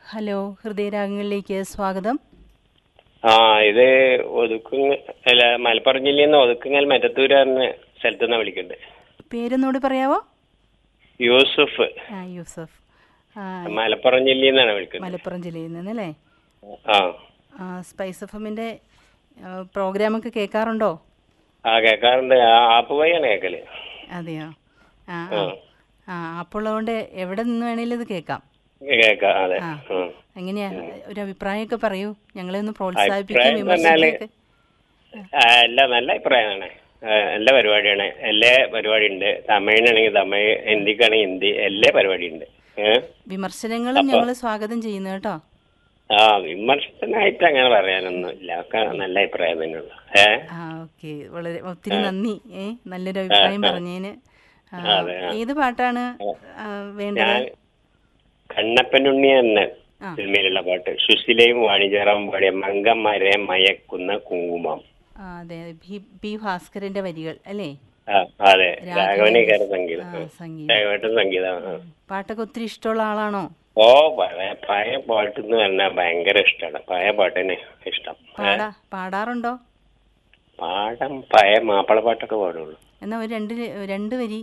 Hello ഹൃദയരാഗങ്ങളിലേക്ക് സ്വാഗതം ആ ഇത് ഒതുക്കുങ്ങ അല്ല മലപ്പുറം ജില്ലയിൽ നിന്ന് ഒതുക്കുങ്ങൽ മറ്റത്തൂര് പറഞ്ഞ സ്ഥലത്തു നിന്നാണ് വിളിക്കുന്നത് പേരൊന്നുകൂടി പറയാവോ യൂസുഫ് ആ യൂസഫ് ആ മലപ്പുറം ജില്ലയിൽ നിന്നാണ് വിളിക്കുന്നത് മലപ്പുറം ജില്ലയിൽ നിന്നല്ലേ ആ ആ സ്പൈസ് എഫ് എമ്മിൻ്റെ പ്രോഗ്രാമൊക്കെ കേൾക്കാറുണ്ടോ ആ കേൾക്കാറുണ്ട് ആ ആപ്പ് വഴിയാണ് കേൾക്കല് അതെയോ ആ ആ ആ ആ അപ്പോഴുള്ളതുകൊണ്ട് എവിടെ നിന്ന് വേണേലും ഇത് കേൾക്കാം കേൾക്കാം അതെ ആ. ആ. എങ്ങനെയാ ഒരു അഭിപ്രായമൊക്കെ പറയൂ ഞങ്ങളെ ഒന്ന് പ്രോത്സാഹിപ്പിക്കും അഭിപ്രായം പറഞ്ഞാല് വിമർശിക്കുകയൊക്കെ ആ, അല്ല നല്ല അഭിപ്രായമാണ് ആ, നല്ല പരിപാടിയാണ് എല്ലാ പരിപാടി ഉണ്ട് തമിഴിനാണെങ്കിൽ തമിഴ് ഹിന്ദിക്കാണെങ്കിൽ ഹിന്ദി എല്ലാ പരിപാടി ഉണ്ട് ഏഹ് വിമർശനങ്ങളും ഞങ്ങൾ സ്വാഗതം ചെയ്യുന്നു കേട്ടോ ആ വിമർശനായിട്ട് അങ്ങനെ പറയാനൊന്നും ഇല്ല ഒക്കെ നല്ല അഭിപ്രായം തന്നെയുള്ളു ഏഹ് ആ ഓക്കെ വളരെ ഒത്തിരി നന്ദി ഏ നല്ലൊരു അഭിപ്രായം പറഞ്ഞതിന് ആ, അതെ, ആ. ഏത് പാട്ടാണ് ആ, വേണ്ടത് ഞാൻ കണ്ണപ്പനുണ്ണി എന്ന ആ. സിനിമയിലുള്ള പാട്ട് സുശീലയും വാണിജ്യറാവും പാടിയ മങ്കന്മാരെ മയക്കുന്ന കുങ്കുമം ആ അതെ ബി പി ഭാസ്കരന്റെ വരികൾ അല്ലേ ആ അതെ രാഘവൻ രാഘവനേക്കാര സംഗീതം ആ, ആ. സംഗീതം രാഘവേട്ടൻ സംഗീതം ആ. പാട്ടൊക്കെ ഒത്തിരി ഇഷ്ടമുള്ള ആളാണോ ഓ പഴയ പഴയ പാട്ട് എന്ന് പറഞ്ഞാൽ ഭയങ്കര ഇഷ്ടമാണ് പഴയ പാട്ടിനെ ഇഷ്ടം ഏ? പാടാ പാടാറുണ്ടോ പാടം പഴയ മാപ്പിള പാട്ടൊക്കെ പാടുള്ളൂ എന്നാ ഒരു രണ്ട് രണ്ട് വരി